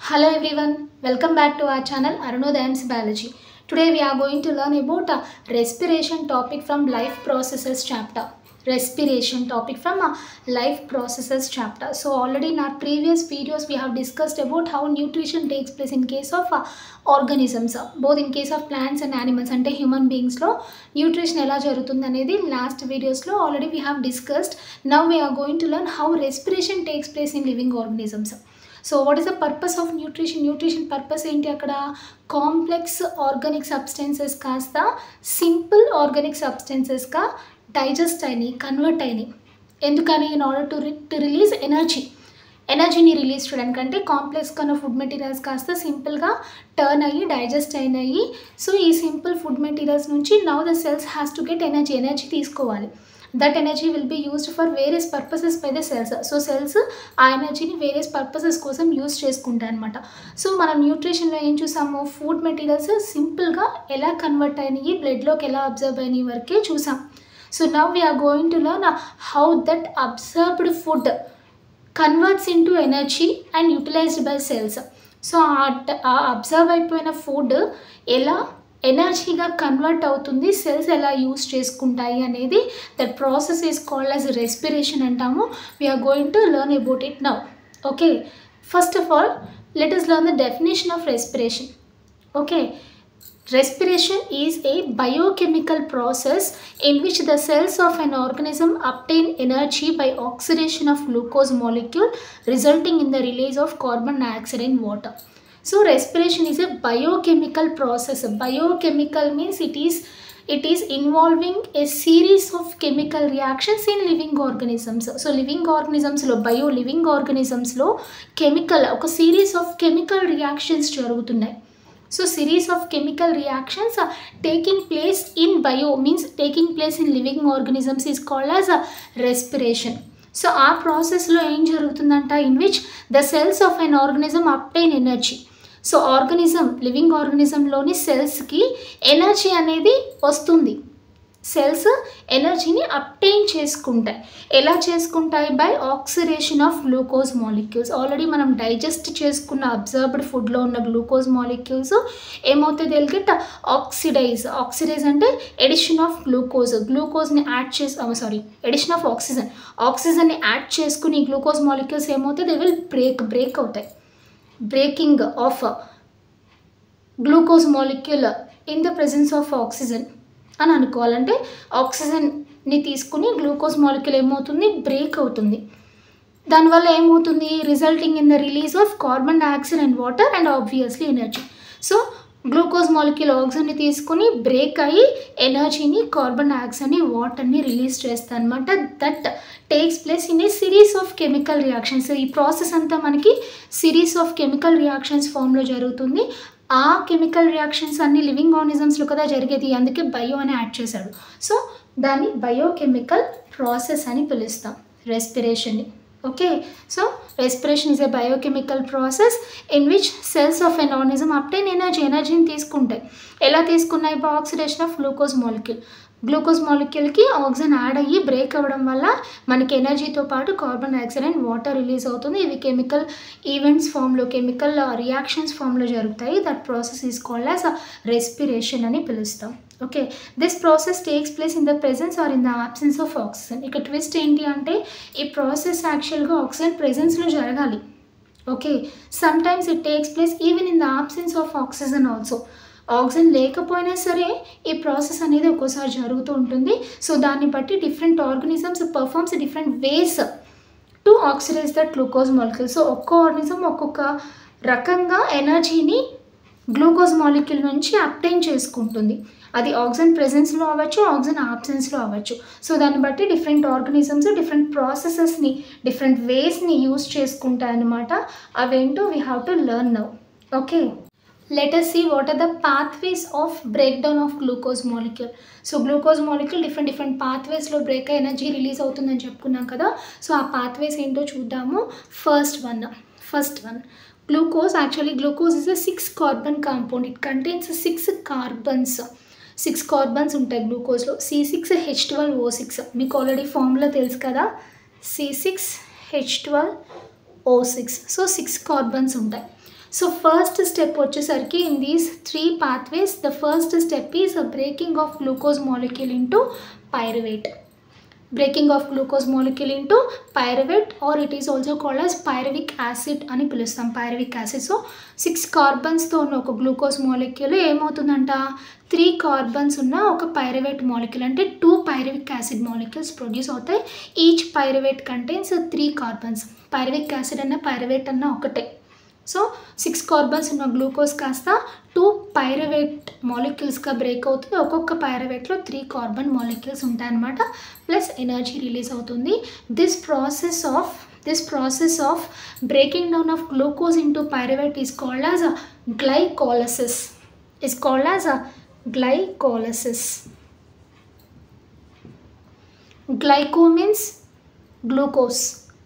Hello everyone, welcome back to our channel Arunodayam's Biology. Today we are going to learn about a respiration topic from life processes chapter. Respiration topic from a life processes chapter. So already in our previous videos we have discussed about how nutrition takes place in case of uh, organisms, uh, both in case of plants and animals అంటే human బీయింగ్స్లో nutrition ఎలా జరుగుతుంది అనేది last వీడియోస్లో already we have discussed now we're going to learn how respiration takes place in living organisms so what is the purpose of nutrition nutrition purpose ఏంటి అక్కడ complex organic substances కాస్త simple organic సబ్స్టెన్సెస్గా digest అయినాయి convert అయినాయి ఎందుకని in order to to release energy ఎనర్జీని release చేయడానికి అంటే కాంప్లెక్స్ కన్నా ఫుడ్ మెటీరియల్స్ కాస్త సింపుల్గా టర్న్ అయ్యి డైజెస్ట్ అయినాయి సో ఈ సింపుల్ ఫుడ్ మెటీరియల్స్ నుంచి now the cells has to get energy energy తీసుకోవాలి that energy will be used for various purposes by the cells so cells ఆ ఎనర్జీని వేరియస్ పర్పసెస్ కోసం యూస్ చేసుకుంటాయి అనమాట సో మనం న్యూట్రిషన్లో ఏం చూసాము ఫుడ్ మెటీరియల్స్ సింపుల్గా ఎలా కన్వర్ట్ అయినాయి బ్లడ్లోకి ఎలా అబ్జర్వ్ అయినాయి వరకే చూసాం so now we're going to learn how that absorbed food converts into energy and utilized by cells so ఆ అబ్జర్వ్ అయిపోయిన ఫుడ్ ఎలా ఎనర్జీగా కన్వర్ట్ అవుతుంది సెల్స్ ఎలా యూస్ చేసుకుంటాయి అనేది that process is called as respiration అంటాము we're going to learn about it now okay first of all let us learn the definition of respiration okay Respiration is a biochemical process in which the cells of an organism obtain energy by oxidation of glucose molecule resulting in the release of carbon dioxide in water. So respiration is a biochemical process. Biochemical means it is it is involving a series of chemical reactions in living organisms. So living organisms లో bio living organisms లో chemical ఒక series of chemical reactions జరుగుతున్నాయి so series of chemical reactions taking place in bio means taking place in living organisms is called as respiration so ఆ ప్రాసెస్లో ఏం జరుగుతుందంట in which the cells of an organism obtain energy so organism living ఆర్గనిజంలోని సెల్స్కి energy అనేది వస్తుంది cells ఎనర్జీని obtain చేసుకుంటాయి ఎలా చేసుకుంటాయి by oxidation of glucose molecules already మనం డైజెస్ట్ చేసుకున్న అబ్జర్బ్డ్ ఫుడ్లో ఉన్న గ్లూకోజ్ మాలిక్యూల్స్ ఏమవుతుంది తెలిగట్ ఆక్సిడైజ్ ఆక్సిడైజ్ అంటే ఎడిషన్ ఆఫ్ గ్లూకోజ్ గ్లూకోజ్ని యాడ్ చేసి సారీ ఎడిషన్ ఆఫ్ ఆక్సిజన్ ఆక్సిజన్ని యాడ్ చేసుకుని గ్లూకోజ్ మాలిక్యూల్స్ ఏమవుతాయి దే విల్ బ్రేక్ బ్రేక్ అవుతాయి breaking of glucose molecule in the presence of oxygen అని అనుకోవాలంటే ఆక్సిజన్ని తీసుకుని గ్లూకోజ్ మాలిక్యూల్ ఏమవుతుంది బ్రేక్ అవుతుంది దానివల్ల ఏమవుతుంది resulting in the release of carbon dioxide and water and obviously energy so glucose molecule ఆక్సిజన్ని తీసుకుని బ్రేక్ అయ్యి ఎనర్జీని కార్బన్ డైఆక్సైడ్ని వాటర్ని రిలీజ్ చేస్తాయి అనమాట that takes place in a series of chemical reactions ఈ ప్రాసెస్ అంతా మనకి సిరీస్ ఆఫ్ కెమికల్ రియాక్షన్స్ ఫామ్లో జరుగుతుంది ఆ కెమికల్ రియాక్షన్స్ అన్ని లివింగ్ ఆర్గనిజమ్స్లో కదా జరిగేది అందుకే బయో అని యాడ్ చేశాడు సో దాన్ని బయోకెమికల్ ప్రాసెస్ అని పిలుస్తాం రెస్పిరేషన్ని okay so respiration is a biochemical process in which cells of an organism obtain energy ఎనర్జీని తీసుకుంటాయి ఎలా తీసుకున్నాయి by oxidation of glucose molecule glucose మాలిక్యూల్కి ఆక్సిజన్ యాడ్ అయ్యి బ్రేక్ అవ్వడం వల్ల మనకి ఎనర్జీతో పాటు carbon dioxide and water release అవుతుంది ఇవి కెమికల్ ఈవెంట్స్ ఫామ్లో కెమికల్ రియాక్షన్స్ ఫామ్లో జరుగుతాయి that process is called as respiration అని పిలుస్తాం okay this process takes place in the presence are in the absence of oxygen ఇక ట్విస్ట్ ఏంటి అంటే ఈ ప్రాసెస్ యాక్చువల్గా ఆక్సిజన్ ప్రెజెన్స్లో జరగాలి okay sometimes it takes place even in the absence of oxygen also oxygen లేకపోయినా సరే ఈ ప్రాసెస్ అనేది ఒక్కోసారి జరుగుతూ ఉంటుంది సో దాన్ని బట్టి different organisms performs different ways to oxidize that glucose molecule so ఒక్కో ఆర్గనిజం ఒక్కొక్క రకంగా ఎనర్జీని గ్లూకోజ్ మాలిక్యూల్ నుంచి అప్టైన్ చేసుకుంటుంది అది ఆక్సిజన్ ప్రెజెన్స్లో అవ్వచ్చు ఆక్సిజన్ ఆబ్సెన్స్లో అవ్వచ్చు సో దాన్ని బట్టి డిఫరెంట్ ఆర్గనిజమ్స్ డిఫరెంట్ ప్రాసెసెస్ని డిఫరెంట్ వేస్ని యూస్ చేసుకుంటాయి అనమాట అవేంటో we have to learn now okay let us see what are the pathways of breakdown of glucose molecule so glucose molecule different different పాత్వేస్లో బ్రేక్ ఎనర్జీ రిలీజ్ అవుతుందని చెప్పుకున్నాం కదా so ఆ పాత్వేస్ ఏంటో చూద్దాము first one first one glucose actually glucose is a six carbon compound it contains six carbons six carbons ఉంటాయి గ్లూకోజ్లో C six H twelve O six మీకు ఆల్రెడీ ఫార్ములా తెలుసు కదా C six H twelve O six so six carbons ఉంటాయి so first step వచ్చేసరికి in these three pathways the first step is breaking of glucose molecule into pyruvate breaking of glucose molecule into pyruvate or it is also called as pyruvic acid అని పిలుస్తాం pyruvic acid so six కార్బన్స్తో ఉన్న ఒక glucose molecule ఏమవుతుందంట three carbons ఉన్న ఒక pyruvate molecule అంటే two pyruvic acid molecules produce అవుతాయి each pyruvate contains three carbons pyruvic acid అన్న పైరవేట్ అన్న ఒకటే సో సిక్స్ కార్బన్స్ ఉన్న గ్లూకోజ్ కాస్త టూ పైరవేట్ మాలిక్యూల్స్గా బ్రేక్ అవుతుంది ఒక్కొక్క పైరవేట్లో త్రీ కార్బన్ మాలిక్యూల్స్ ఉంటాయన్నమాట ప్లస్ ఎనర్జీ రిలీజ్ అవుతుంది this process of this process of breaking down of glucose into pyruvate is called as a glycolysis is called as a glycolysis. Glyco means glucose.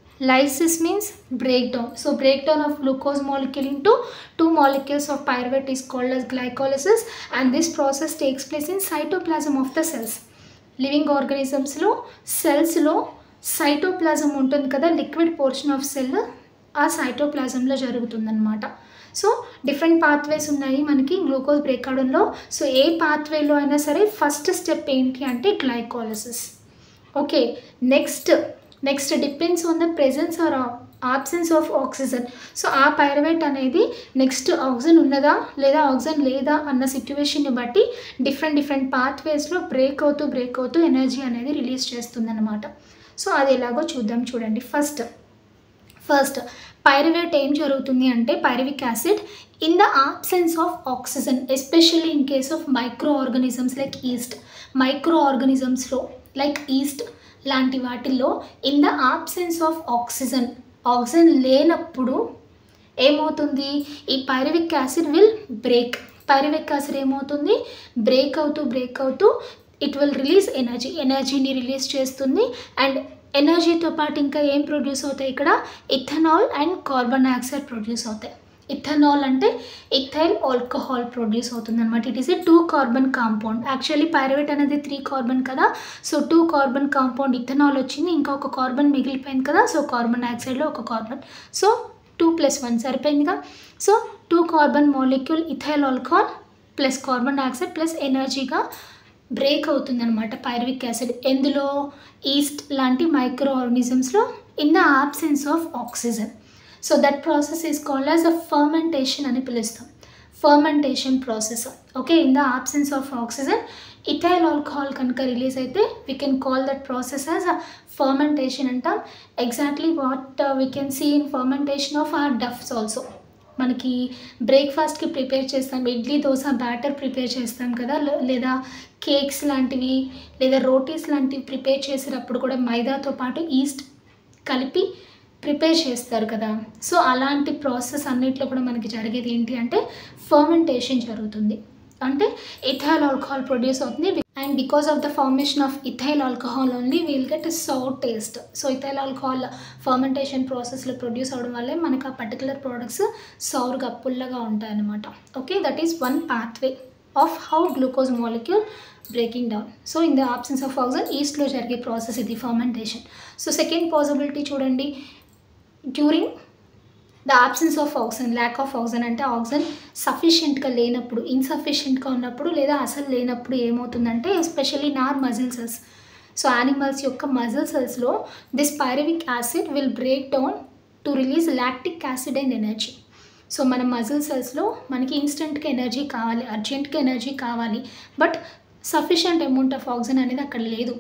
Lysis means breakdown. So breakdown of glucose molecule into two molecules of pyruvate is called as glycolysis and this process takes place in cytoplasm of the cells. Living ఆర్గానిజమ్స్లో సెల్స్లో cytoplasm ఉంటుంది కదా liquid portion of cell ఆ సైటోప్లాజంలో జరుగుతుందన్నమాట so different pathways ఉన్నాయి మనకి glucose break అవడంలో so ఏ పాత్వేలో అయినా సరే ఫస్ట్ స్టెప్ ఏంటి అంటే glycolysis okay next next depends on the presence or absence of oxygen so ఆ పైరవేట్ అనేది నెక్స్ట్ ఆక్సిజన్ ఉన్నదా లేదా ఆక్సిజన్ లేదా అన్న సిచ్యువేషన్ని బట్టి డిఫరెంట్ డిఫరెంట్ పాత్వేస్లో బ్రేక్ అవుతూ బ్రేక్ అవుతూ ఎనర్జీ అనేది రిలీజ్ చేస్తుందన్నమాట సో అది ఎలాగో చూద్దాం చూడండి ఫస్ట్ ఫస్ట్ పైరవేట్ ఏం జరుగుతుంది అంటే pyruvic acid in the absence of oxygen especially in case of micro organisms like yeast micro ఆర్గానిజమ్స్లో లైక్ ఈస్ట్ లాంటి వాటిల్లో in the absence of oxygen oxygen లేనప్పుడు ఏమవుతుంది ఈ pyruvic acid will break pyruvic acid ఏమవుతుంది బ్రేక్ అవుతూ break అవుతూ it will release energy ఎనర్జీని రిలీజ్ చేస్తుంది అండ్ ఎనర్జీతో పాటు ఇంకా ఏం ప్రొడ్యూస్ అవుతాయి ఇక్కడ ethanol and carbon dioxide produce అవుతాయి ఇథనాల్ అంటే ఇథైల్ ఆల్కహాల్ ప్రొడ్యూస్ అవుతుంది అనమాట it is a two carbon compound actually pyruvate అనేది త్రీ కార్బన్ కదా so two carbon compound ethanol వచ్చింది ఇంకా ఒక కార్బన్ మిగిలిపోయింది కదా సో కార్బన్ డైఆక్సైడ్లో ఒక carbon so two plus one సరిపోయిందిగా so two carbon molecule ethyl alcohol plus carbon dioxide plus ఎనర్జీగా బ్రేక్ అవుతుందన్నమాట పైరవిక్ యాసిడ్ ఎందులో ఈస్ట్ లాంటి మైక్రో ఆర్గానిజమ్స్లో in the absence of oxygen so that process is called as a fermentation అని పిలుస్తాం fermentation process okay in the absence of oxygen ethyl alcohol కనుక release అయితే we can call that process as a fermentation అంటాం exactly what we can see in fermentation of our doughs also మనకి బ్రేక్ఫాస్ట్కి prepare చేస్తాం idli dosa batter prepare చేస్తాం కదా లే- లేదా కేక్స్ లాంటివి లేదా రోటీస్ లాంటివి ప్రిపేర్ చేసేటప్పుడు కూడా మైదాతో పాటు ఈస్ట్ కలిపి ప్రిపేర్ చేస్తారు కదా సో అలాంటి ప్రాసెస్ అన్నిట్లో కూడా మనకి జరిగేది ఏంటి అంటే ఫర్మెంటేషన్ జరుగుతుంది అంటే ఇథైల్ ఆల్కహాల్ ప్రొడ్యూస్ అవుతుంది and because of the formation of ethyl alcohol only we'll get sour taste so ethyl alcohol fermentation ప్రాసెస్లో ప్రొడ్యూస్ అవడం వల్లే మనకు ఆ పర్టికులర్ ప్రోడక్ట్స్ సౌర్గా పుల్లగా ఉంటాయి అన్నమాట okay that is one pathway of how glucose molecule breaking down so in the absence of oxygen ఈస్ట్లో జరిగే ప్రాసెస్ ఇది ఫర్మెంటేషన్ సో సెకండ్ పాసిబిలిటీ చూడండి during the absence of oxygen lack of oxygen అంటే oxygen సఫిషియెంట్గా లేనప్పుడు ఇన్సఫిషియెంట్గా ఉన్నప్పుడు లేదా అసలు లేనప్పుడు ఏమవుతుందంటే especially nor muscle cells so animals యొక్క మజిల్ సెల్స్లో this pyruvic acid will break down to release lactic acid and energy so మన మజిల్ సెల్స్లో మనకి ఇన్స్టెంట్గా ఎనర్జీ కావాలి అర్జెంట్గా ఎనర్జీ కావాలి but sufficient amount of oxygen అనేది అక్కడ లేదు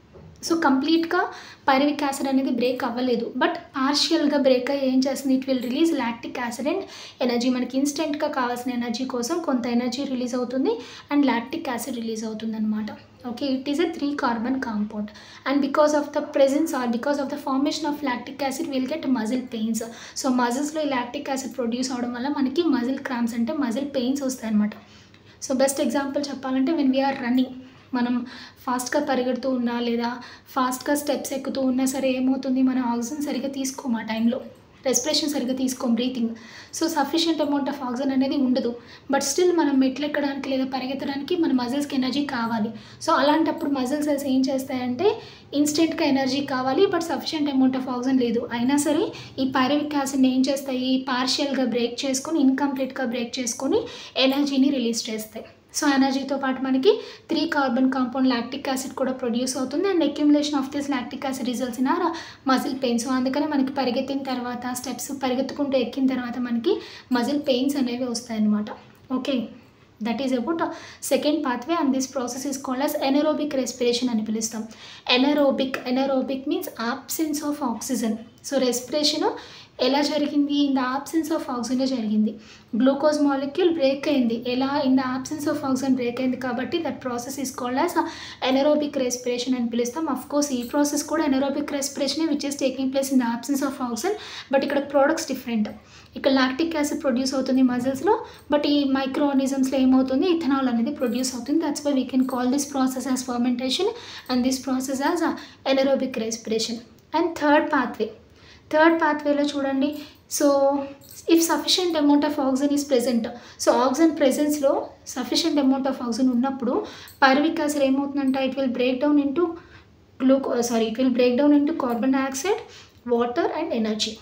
సో కంప్లీట్గా పైరవిక్ యాసిడ్ అనేది బ్రేక్ అవ్వలేదు బట్ పార్షియల్గా బ్రేక్ అయ్యి ఏం చేస్తుంది it will release lactic acid and energy మనకి ఇన్స్టెంట్గా కావాల్సిన ఎనర్జీ కోసం కొంత ఎనర్జీ రిలీజ్ అవుతుంది అండ్ లాక్టిక్ యాసిడ్ రిలీజ్ అవుతుంది అనమాట okay it is a three carbon compound and because of the presence or because of the formation of lactic acid will get muscle pains so మజిల్స్లో ఈ lactic acid produce అవడం వల్ల మనకి muscle cramps అంటే muscle pains వస్తాయి అనమాట so best example చెప్పాలంటే when we are running మనం ఫాస్ట్గా పరిగెడుతూ ఉన్నా లేదా ఫాస్ట్గా స్టెప్స్ ఎక్కుతూ ఉన్నా సరే ఏమవుతుంది మనం ఆక్సిజన్ సరిగ్గా తీసుకోము ఆ టైంలో రెస్పిరేషన్ సరిగ్గా తీసుకోం breathing so sufficient amount of oxygen అనేది ఉండదు బట్ స్టిల్ మనం మెట్లు ఎక్కడానికి లేదా పరిగెత్తడానికి మన మజిల్స్కి ఎనర్జీ కావాలి సో అలాంటప్పుడు మజిల్ సెల్స్ ఏం చేస్తాయంటే ఇన్స్టెంట్గా ఎనర్జీ కావాలి but sufficient amount of oxygen లేదు అయినా సరే ఈ పైరవిక్ యాసిడ్ని ఏం చేస్తాయి పార్షియల్గా బ్రేక్ చేసుకొని ఇన్కంప్లీట్గా బ్రేక్ చేసుకొని ఎనర్జీని రిలీజ్ చేస్తాయి సో ఎనర్జీతో పాటు మనకి three carbon compound lactic acid కూడా ప్రొడ్యూస్ అవుతుంది and accumulation of this lactic acid results in our muscle pain so అందుకనే మనకి పరిగెత్తిన తర్వాత స్టెప్స్ పరిగెత్తుకుంటూ ఎక్కిన తర్వాత మనకి మజిల్ పెయిన్స్ అనేవి వస్తాయన్నమాట okay that is about second pathway and this process is called as anaerobic respiration అని పిలుస్తాం anaerobic anaerobic means absence of oxygen so respiration ఎలా జరిగింది in the absence of oxygen జరిగింది గ్లూకోజ్ మాలిక్యూల్ బ్రేక్ అయింది ఎలా in the absence of oxygen break అయింది కాబట్టి that process is called as anaerobic respiration అని పిలుస్తాం అఫ్ కోర్స్ ఈ ప్రాసెస్ కూడా anaerobic respiration which is taking place in the absence of oxygen but ఇక్కడ products different ఇక్కడ లాక్టిక్ యాసిడ్ ప్రొడ్యూస్ అవుతుంది మజిల్స్లో బట్ ఈ మైక్రో ఆర్నిజమ్స్లో ఏమవుతుంది ఇథనాల్ అనేది ప్రొడ్యూస్ అవుతుంది that's why we can call this process as fermentation and this process as anaerobic respiration and third pathway third పాత్వేలో చూడండి so if sufficient amount of oxygen is present so oxygen ప్రెజెన్స్లో sufficient amount of oxygen ఉన్నప్పుడు pyruvic acid ఏమవుతుందంటే it will break down into gluco sorry it will break down into carbon dioxide water and energy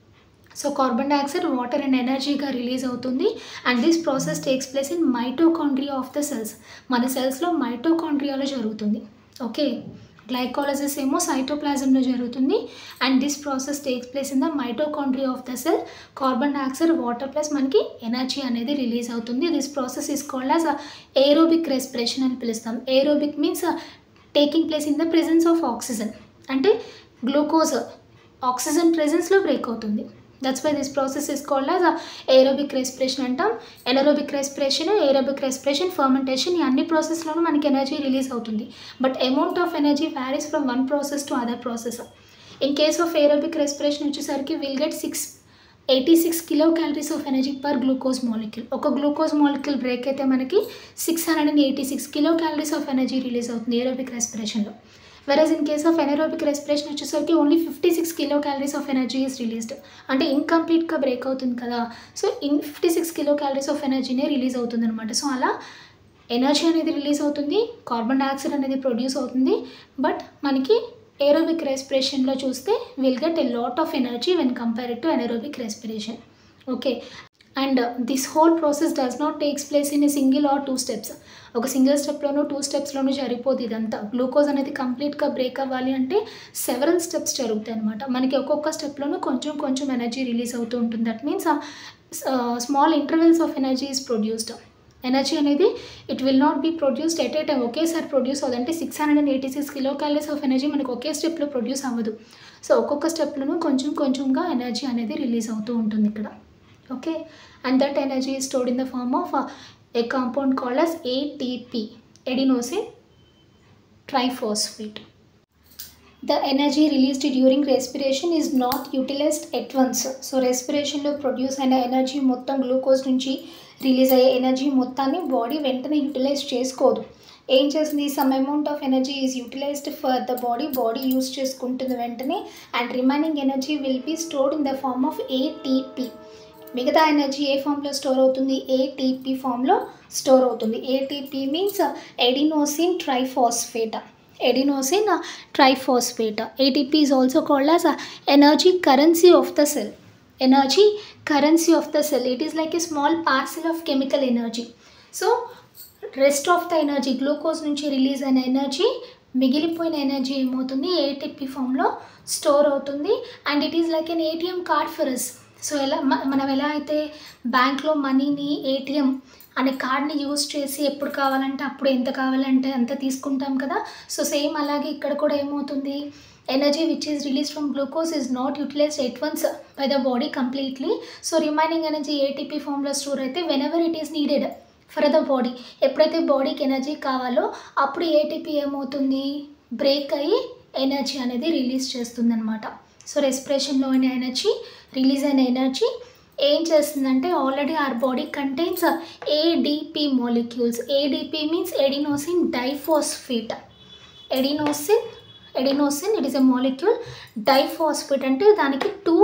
so carbon dioxide water and ఎనర్జీగా release అవుతుంది and this process takes place in mitochondria of the cells మన సెల్స్లో మైటోకాండ్రియాలో జరుగుతుంది okay glycolysis ఏమో సైటోప్లాజంలో జరుగుతుంది and this process takes place in the mitochondria of the cell carbon dioxide water plus మనకి ఎనర్జీ అనేది రిలీజ్ అవుతుంది this process is called as aerobic respiration అని పిలుస్తాం aerobic means taking place in the presence of oxygen అంటే glucose oxygen ప్రెజెన్స్లో break అవుతుంది that's why this process is called as aerobic respiration అంటాం anaerobic respiration aerobic respiration fermentation ఈ అన్ని ప్రాసెస్లోనూ మనకి ఎనర్జీ రిలీజ్ అవుతుంది but amount of energy varies from one process to other process in case of aerobic respiration వచ్చేసరికి will get six eighty six kilo calories of energy per glucose molecule ఒక glucose molecule break అయితే మనకి six hundred and eighty six kilo calories of energy release అవుతుంది aerobic రెస్పిరేషన్లో versus in case of anaerobic respiration వచ్చేసరికి only fifty six kilo calories of energy is released అంటే ఇన్కంప్లీట్గా break అవుతుంది కదా so in fifty six kilo calories of ఎనర్జీనే release అవుతుంది అనమాట సో అలా ఎనర్జీ అనేది రిలీజ్ అవుతుంది కార్బన్ డైఆక్సైడ్ అనేది ప్రొడ్యూస్ అవుతుంది బట్ మనకి ఏరోబిక్ రెస్పిరేషన్లో చూస్తే will get a lot of energy when compared to anaerobic respiration okay and this whole process does not takes place in a single or two steps ఒక single స్టెప్లోనూ two స్టెప్స్లోనూ జరిగిపోదు ఇదంతా glucose అనేది కంప్లీట్గా break అవ్వాలి అంటే సెవెరల్ స్టెప్స్ జరుగుతాయి అనమాట మనకి ఒక్కొక్క స్టెప్లోనూ కొంచెం కొంచెం ఎనర్జీ రిలీజ్ అవుతూ ఉంటుంది that means small intervals of energy is produced energy అనేది it will not be produced at a time ఒకేసారి ప్రొడ్యూస్ అవ్వదు అంటే six hundred and eighty six kilo calories of energy మనకు ఒకే స్టెప్లో ప్రొడ్యూస్ అవ్వదు సో ఒక్కొక్క స్టెప్లోనూ కొంచెం కొంచెంగా ఎనర్జీ అనేది రిలీజ్ అవుతూ ఉంటుంది ఇక్కడ okay and that energy is stored in the form of uh, a compound called as ATP adenosine triphosphate the energy released during respiration is not utilized at once so రెస్పిరేషన్లో produce అయిన energy మొత్తం glucose నుంచి release అయ్యే energy మొత్తాన్ని body వెంటనే utilize చేసుకోదు ఏం చేస్తుంది some amount of energy is utilized for the body body use చేసుకుంటుంది వెంటనే and remaining energy will be stored in the form of ATP మిగతా ఎనర్జీ ఏ ఫామ్లో స్టోర్ అవుతుంది ఏటీపీ ఫామ్లో స్టోర్ అవుతుంది ATP means adenosine triphosphate adenosine triphosphate ATP is also called as energy currency of the cell energy currency of the cell it is like a small parcel of chemical energy so rest of the energy glucose నుంచి release అయిన energy మిగిలిపోయిన energy ఏమవుతుంది ATP ఫామ్లో store అవుతుంది and it is like an ATM card for us so ఎలా మ- మనం ఎలా అయితే బ్యాంక్లో మనీని ఏటీఎం అనే కార్డ్ని యూజ్ చేసి ఎప్పుడు కావాలంటే అప్పుడు ఎంత కావాలంటే అంత తీసుకుంటాం కదా సో సేమ్ అలాగే ఇక్కడ కూడా ఏమవుతుంది energy which is release from glucose is not utilized at once by the body completely so remaining energy ATP ఫామ్లో స్టోర్ అయితే whenever it is needed for the body ఎప్పుడైతే బాడీకి ఎనర్జీ కావాలో అప్పుడు ఏటీపీ ఏమవుతుంది బ్రేక్ అయ్యి energy అనేది release చేస్తుందన్నమాట సో రెస్పిరేషన్లో అయిన ఎనర్జీ రిలీజ్ అయిన ఎనర్జీ ఏం చేస్తుందంటే already our body contains ADP molecules ADP means adenosine diphosphate adenosine adenosine it is a molecule diphosphate అంటే దానికి టూ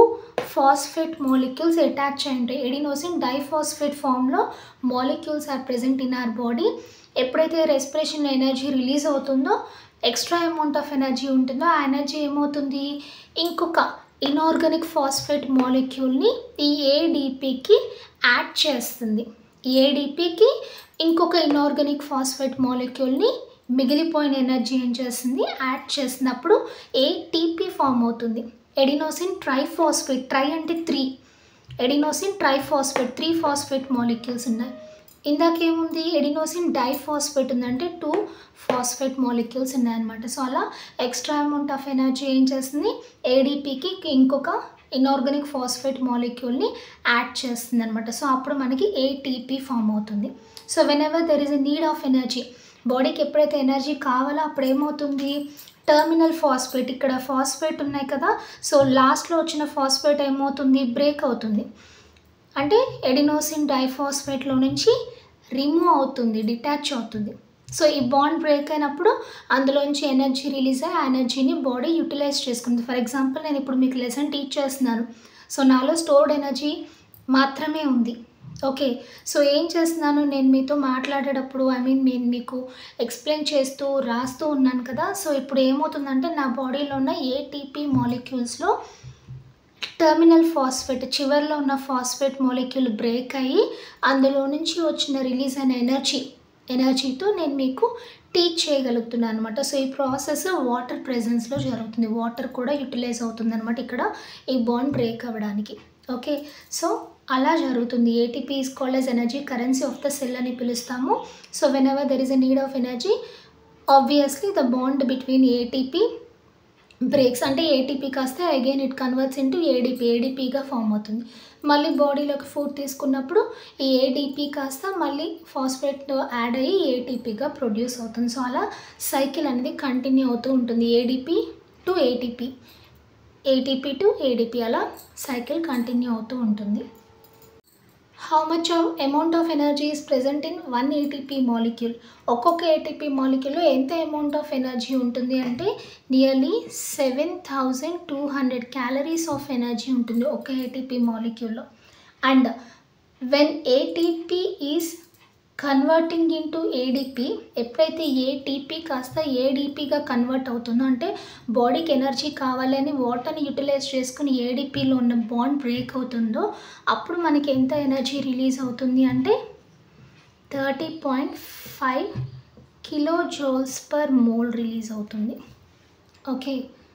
ఫాస్ఫేట్ మాలిక్యూల్స్ అటాచ్ అయి ఉంటాయి ఎడినోసిన్ డైఫాస్ఫేట్ ఫామ్లో molecules are present in our body ఎప్పుడైతే respiration energy release అవుతుందో extra amount of energy ఉంటుందో ఆ energy ఏమవుతుంది ఇంకొక ఇనార్గానిక్ ఫాస్ఫేట్ మాలిక్యూల్ని ఈ ఏడిపికి యాడ్ చేస్తుంది ఏడిపికి ఇంకొక ఇనార్గానిక్ ఫాస్ఫేట్ మాలిక్యూల్ని మిగిలిపోయిన ఎనర్జీ ఏం చేస్తుంది యాడ్ చేసినప్పుడు ఏటీపీ ఫామ్ అవుతుంది ఎడినోసిన్ ట్రైఫాస్ఫేట్ ట్రై అంటే three adenosine triphosphate three phosphate molecules ఉన్నాయి ఇందాకేముంది ఎడినోసిన్ డైఫాస్ఫేట్ ఉందంటే టూ ఫాస్ఫేట్ మాలిక్యూల్స్ ఉన్నాయన్నమాట సో అలా ఎక్స్ట్రా అమౌంట్ ఆఫ్ ఎనర్జీ ఏం చేస్తుంది ఏడీపీకి ఇంకొక ఇనార్గానిక్ ఫాస్ఫేట్ మాలిక్యూల్ని యాడ్ చేస్తుంది అనమాట సో అప్పుడు మనకి ఏటీపీ ఫామ్ అవుతుంది so whenever there is a need of energy బాడీకి ఎప్పుడైతే ఎనర్జీ కావాలో అప్పుడు ఏమవుతుంది టర్మినల్ ఫాస్ఫేట్ ఇక్కడ ఫాస్ఫేట్ ఉన్నాయి కదా సో లాస్ట్లో వచ్చిన ఫాస్ఫేట్ ఏమవుతుంది బ్రేక్ అవుతుంది అంటే ఎడినోసిన్ డైఫాస్ఫేట్లో నుంచి రిమూవ్ అవుతుంది డిటాచ్ అవుతుంది సో ఈ బాండ్ బ్రేక్ అయినప్పుడు అందులోంచి ఎనర్జీ రిలీజ్ అయ్యి ఆ ఎనర్జీని బాడీ యూటిలైజ్ చేసుకుంది ఫర్ ఎగ్జాంపుల్ నేను ఇప్పుడు మీకు లెసన్ టీచ్ చేస్తున్నాను సో నాలో స్టోర్డ్ ఎనర్జీ మాత్రమే ఉంది ఓకే సో ఏం చేస్తున్నాను నేను మీతో మాట్లాడేటప్పుడు ఐ మీన్ నేను మీకు ఎక్స్ప్లెయిన్ చేస్తూ రాస్తూ ఉన్నాను కదా సో ఇప్పుడు ఏమవుతుందంటే నా బాడీలో ఉన్న ఏటీపీ మాలిక్యూల్స్లో టర్మినల్ ఫాస్ఫేట్ చివరిలో ఉన్న ఫాస్ఫేట్ మాలిక్యూల్ బ్రేక్ అయ్యి అందులో నుంచి వచ్చిన రిలీజ్ అయిన ఎనర్జీ ఎనర్జీతో నేను మీకు టీచ్ చేయగలుగుతున్నాను అనమాట సో ఈ ప్రాసెస్ వాటర్ ప్రెజెన్స్లో జరుగుతుంది వాటర్ కూడా యూటిలైజ్ అవుతుంది అనమాట ఇక్కడ ఈ బాండ్ బ్రేక్ అవ్వడానికి ఓకే సో అలా జరుగుతుంది ATP is called as energy currency of the cell అని పిలుస్తాము so whenever there is a need of energy obviously the bond between ATP breaks అంటే ఏటీపీ కాస్తే again it converts into ADP ఏడీపీగా form అవుతుంది మళ్ళీ బాడీలోకి food తీసుకున్నప్పుడు ఈ ఏడీపీ కాస్త మళ్ళీ ఫాస్ఫేట్ యాడ్ అయ్యి ఏటీపీగా ప్రొడ్యూస్ అవుతుంది సో అలా సైకిల్ అనేది కంటిన్యూ అవుతూ ఉంటుంది ADP to ATP ATP to ADP అలా సైకిల్ కంటిన్యూ అవుతూ ఉంటుంది how much of amount of energy is present in one ATP molecule ఒక్కొక్క ఏటీపీ మాలిక్యూల్లో ఎంత అమౌంట్ ఆఫ్ ఎనర్జీ ఉంటుంది అంటే nearly seven thousand two hundred calories of energy ఉంటుంది ఒక ఏటీపీ మాలిక్యూల్లో and when ATP is converting into ADP ఎప్పుడైతే ATP కాస్త ఏడిపిగా కన్వర్ట్ అవుతుందో అంటే బాడీకి ఎనర్జీ కావాలని వాటర్ని యూటిలైజ్ చేసుకుని ఏడిపిలో ఉన్న బాండ్ బ్రేక్ అవుతుందో అప్పుడు మనకి ఎంత ఎనర్జీ రిలీజ్ అవుతుంది అంటే thirty point five kilo joules per mole release అవుతుంది ఓకే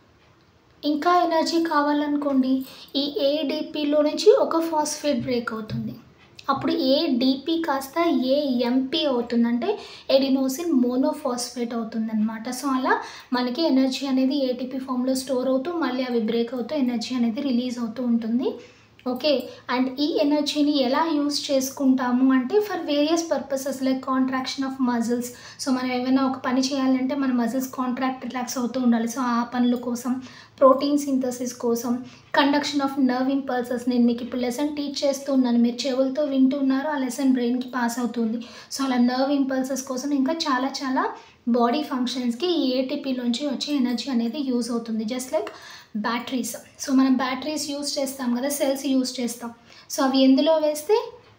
ఇంకా ఎనర్జీ కావాలనుకోండి ఈ ఏడిపిలో నుంచి ఒక ఫాస్ఫేట్ బ్రేక్ అవుతుంది అప్పుడు ఏ డిపి కాస్త ఏ ఎంపీ అవుతుందంటే ఎడినోసిన్ మోనోఫాస్ఫేట్ అవుతుందన్నమాట సో అలా మనకి ఎనర్జీ అనేది ఏటీపీ ఫామ్లో స్టోర్ అవుతూ మళ్ళీ అవి బ్రేక్ అవుతూ ఎనర్జీ అనేది రిలీజ్ అవుతూ ఉంటుంది ఓకే అండ్ ఈ ఎనర్జీని ఎలా యూస్ చేసుకుంటాము అంటే for various purposes like contraction of muscles so మనం ఏమైనా ఒక పని చేయాలంటే మన మజిల్స్ కాంట్రాక్ట్ రిలాక్స్ అవుతూ ఉండాలి సో ఆ పనుల కోసం ప్రోటీన్ సింథసిస్ కోసం కండక్షన్ ఆఫ్ నర్వ్ ఇంపల్సెస్ నేను మీకు ఇప్పుడు లెసన్ టీచ్ చేస్తూ ఉన్నాను మీరు చెవులతో వింటున్నారు ఆ లెసన్ బ్రెయిన్కి పాస్ అవుతుంది సో అలా నర్వ్ ఇంపల్సెస్ కోసం ఇంకా చాలా చాలా బాడీ ఫంక్షన్స్కి ఈ ఏటీపీలోంచి వచ్చే ఎనర్జీ అనేది యూజ్ అవుతుంది జస్ట్ లైక్ బ్యాటరీస్ సో మనం బ్యాటరీస్ యూజ్ చేస్తాం కదా సెల్స్ యూజ్ చేస్తాం సో అవి ఎందులో వేస్తే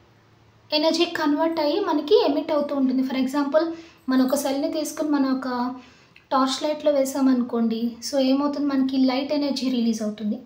ఎనర్జీ కన్వర్ట్ అయ్యి మనకి ఎమిట్ అవుతూ ఉంటుంది ఫర్ ఎగ్జాంపుల్ మన ఒక సెల్ని తీసుకుని మన ఒక టార్చ్ లైట్లో వేసామనుకోండి సో ఏమవుతుంది మనకి లైట్ ఎనర్జీ రిలీజ్ అవుతుంది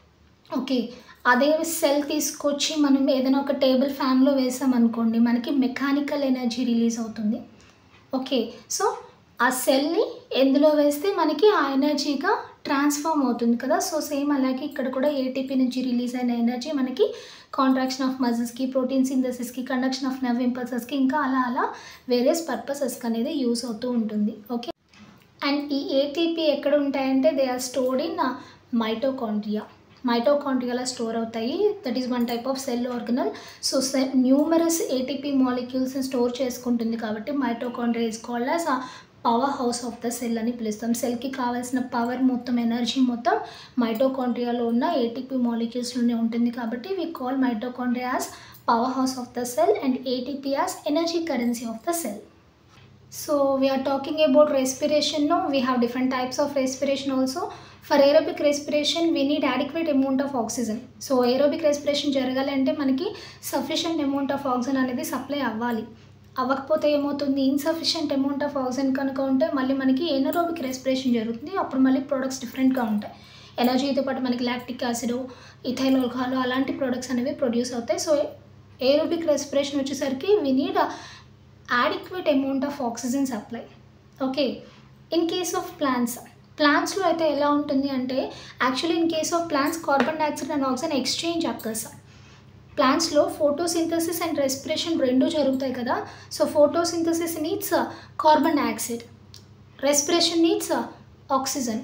ఓకే అదే సెల్ తీసుకొచ్చి మనం ఏదైనా ఒక టేబుల్ ఫ్యాన్లో వేసామనుకోండి మనకి మెకానికల్ ఎనర్జీ రిలీజ్ అవుతుంది ఓకే సో ఆ సెల్ని ఎందులో వేస్తే మనకి ఆ ఎనర్జీగా ట్రాన్స్ఫార్మ్ అవుతుంది కదా సో సేమ్ అలాగే ఇక్కడ కూడా ఏటీపీ నుంచి రిలీజ్ అయిన ఎనర్జీ మనకి కాంట్రాక్షన్ ఆఫ్ మజిల్స్కి ప్రోటీన్ సింథసిస్కి కండక్షన్ ఆఫ్ నర్వ్ ఇంపల్సెస్కి ఇంకా అలా అలా వేరియస్ పర్పసెస్కి అనేది యూస్ అవుతూ ఉంటుంది ఓకే అండ్ ఈ ఏటీపీ ఎక్కడ ఉంటాయంటే they are stored in mitochondria మైటోకాండ్రియాలో స్టోర్ అవుతాయి that is one type of cell organelle so cell numerous ATP మాలిక్యూల్స్ని స్టోర్ చేసుకుంటుంది కాబట్టి mitochondria is called as powerhouse of the cell అని పిలుస్తాం సెల్కి కావాల్సిన పవర్ మొత్తం ఎనర్జీ మొత్తం మైటోకాండ్రియాలో ఉన్న ఏటీపీ మాలిక్యూల్స్లోనే ఉంటుంది కాబట్టి we call mitochondria as powerhouse of the cell and ATP as energy currency of the cell So we are talking about respiration now. We have different types of respiration also. For aerobic respiration we need adequate amount of oxygen so aerobic respiration జరగాలి అంటే మనకి sufficient amount of oxygen అనేది supply అవ్వాలి అవ్వకపోతే ఏమవుతుంది insufficient amount of oxygen కనుక ఉంటే మళ్ళీ మనకి ఎనరోబిక్ రెస్పిరేషన్ జరుగుతుంది అప్పుడు మళ్ళీ ప్రొడక్ట్స్ డిఫరెంట్గా ఉంటాయి ఎనర్జీతో పాటు మనకి లాక్టిక్ యాసిడ్ ఇథైల్ ఆల్కహాల్ అలాంటి ప్రొడక్ట్స్ అనేవి ప్రొడ్యూస్ అవుతాయి సో ఏరోబిక్ రెస్పిరేషన్ వచ్చేసరికి we need adequate amount of oxygen supply okay in case of plants ప్లాంట్స్లో అయితే ఎలా ఉంటుంది అంటే actually in case of plants carbon dioxide and oxygen exchange occurs ప్లాంట్స్లో ఫోటోసింథసిస్ అండ్ రెస్పిరేషన్ రెండు జరుగుతాయి కదా so photosynthesis needs carbon dioxide respiration needs oxygen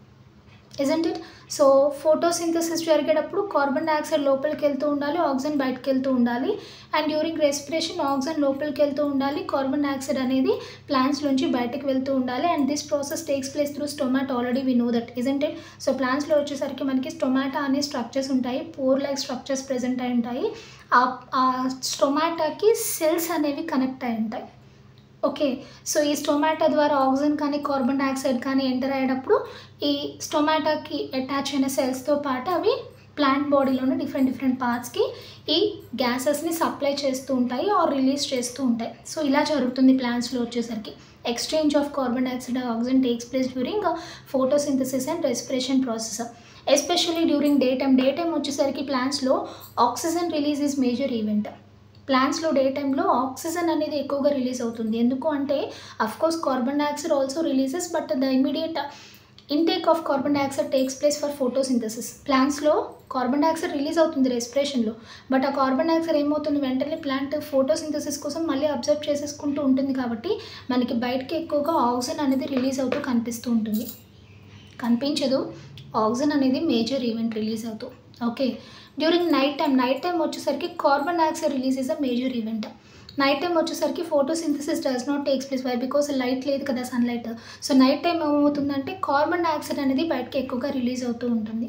isn't it so photosynthesis జరిగేటప్పుడు కార్బన్ డైఆక్సైడ్ లోపలికి వెళ్తూ ఉండాలి ఆక్సిజన్ బయటకు వెళ్తూ ఉండాలి అండ్ డ్యూరింగ్ రెస్పిరేషన్ ఆక్సిజన్ లోపలికి వెళ్తూ ఉండాలి కార్బన్ డైఆక్సైడ్ అనేది ప్లాంట్స్ నుంచి బయటకు వెళ్తూ ఉండాలి and this process takes place through stomata already we know that isn't it so ప్లాంట్స్లో వచ్చేసరికి మనకి స్టొమాటా అనే స్ట్రక్చర్స్ ఉంటాయి పోర్ లైక్ స్ట్రక్చర్స్ ప్రెజెంట్ అయి ఉంటాయి ఆ స్టొమాటాకి సెల్స్ అనేవి కనెక్ట్ అయి ఉంటాయి ఓకే సో ఈ స్టొమాటో ద్వారా ఆక్సిజన్ కానీ కార్బన్ డైఆక్సైడ్ కానీ ఎంటర్ అయ్యేటప్పుడు ఈ స్టొమాటోకి అటాచ్ అయిన సెల్స్తో పాటు అవి ప్లాంట్ బాడీలోని డిఫరెంట్ డిఫరెంట్ పార్ట్స్కి ఈ గ్యాసెస్ని సప్లై చేస్తూ ఉంటాయి ఆర్ రిలీజ్ చేస్తూ ఉంటాయి సో ఇలా జరుగుతుంది ప్లాంట్స్లో వచ్చేసరికి exchange of carbon dioxide and oxygen takes place during photosynthesis and respiration process especially during day time day time వచ్చేసరికి ప్లాంట్స్లో oxygen release is major event ప్లాంట్స్లో డే టైంలో ఆక్సిజన్ అనేది ఎక్కువగా రిలీజ్ అవుతుంది ఎందుకు అంటే course carbon dioxide also releases but the immediate intake of carbon dioxide takes place for photosynthesis ప్లాంట్స్లో కార్బన్ డైఆక్సైడ్ రిలీజ్ అవుతుంది రెస్పిరేషన్లో బట్ ఆ కార్బన్ డైఆక్సైడ్ ఏమవుతుంది వెంటనే ప్లాంట్ ఫోటోసింథసిస్ కోసం మళ్ళీ అబ్జర్వ్ చేసేసుకుంటూ ఉంటుంది కాబట్టి మనకి బయటకి ఎక్కువగా ఆక్సిజన్ అనేది రిలీజ్ అవుతూ కనిపిస్తూ ఉంటుంది కనిపించదు ఆక్సిజన్ అనేది మేజర్ ఈవెంట్ రిలీజ్ అవుతూ okay during night time night time వచ్చేసరికి carbon dioxide release is a major event night time వచ్చేసరికి photosynthesis does not takes place why because light లేదు కదా సన్లైట్ సో నైట్ టైం ఏమవుతుందంటే carbon dioxide అనేది బయటకి ఎక్కువగా release అవుతూ ఉంటుంది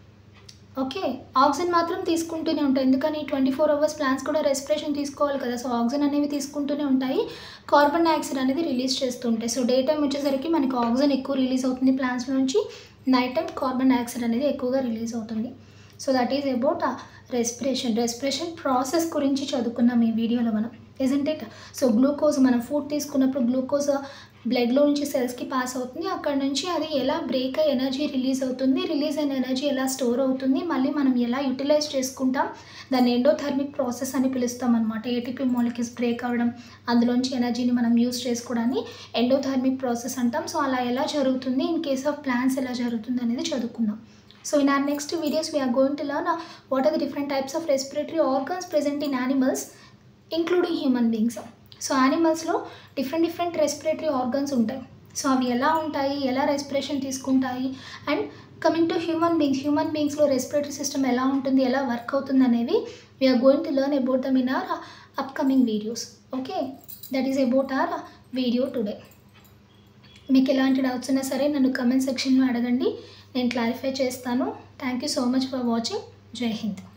ఓకే ఆక్సిజన్ మాత్రం తీసుకుంటూనే ఉంటాయి ఎందుకని ట్వంటీ ఫోర్ అవర్స్ ప్లాంట్స్ కూడా రెస్పిరేషన్ తీసుకోవాలి కదా సో ఆక్సిజన్ అనేవి తీసుకుంటూనే ఉంటాయి కార్బన్ డైఆక్సైడ్ అనేది రిలీజ్ చేస్తూ ఉంటాయి సో డే టైం వచ్చేసరికి మనకి ఆక్సిజన్ ఎక్కువ రిలీజ్ అవుతుంది ప్లాంట్స్ నుంచి నైట్ టైం కార్బన్ డైఆక్సైడ్ అనేది ఎక్కువగా రిలీజ్ అవుతుంది so that is about respiration respiration process గురించి చదువుకున్నాం ఈ వీడియోలో మనం ఇజంట్ ఇట్ సో గ్లూకోజ్ మనం ఫుడ్ తీసుకున్నప్పుడు గ్లూకోజ్ బ్లడ్లో నుంచి సెల్స్కి పాస్ అవుతుంది అక్కడ నుంచి అది ఎలా బ్రేక్ అయ్యి ఎనర్జీ రిలీజ్ అవుతుంది రిలీజ్ అయిన ఎనర్జీ ఎలా స్టోర్ అవుతుంది మళ్ళీ మనం ఎలా యూటిలైజ్ చేసుకుంటాం దాన్ని ఎండోథర్మిక్ ప్రాసెస్ అని పిలుస్తాం అనమాట ఏటీపీ మాలిక్యూల్స్ బ్రేక్ అవ్వడం అందులోంచి ఎనర్జీని మనం యూస్ చేసుకోవడాన్ని ఎండోథర్మిక్ ప్రాసెస్ అంటాం సో అలా ఎలా జరుగుతుంది ఇన్ కేస్ ఆఫ్ ప్లాన్స్ ఎలా జరుగుతుంది అనేది చదువుకుందాం So in our next videos, we are going to learn uh, what are the different types of respiratory organs present in animals, including human beings. So యానిమల్స్లో different different respiratory organs ఉంటాయి so అవి ఎలా ఉంటాయి ఎలా respiration తీసుకుంటాయి and coming to human beings human బీయింగ్స్లో respiratory system ఎలా ఉంటుంది ఎలా వర్క్ అవుతుంది అనేవి we are going to learn about them in our upcoming videos okay that is about our video today మీకు ఎలాంటి డౌట్స్ ఉన్నా సరే నన్ను కమెంట్ సెక్షన్లో అడగండి నేను క్లారిఫై చేస్తాను thank you so much for watching Jai Hind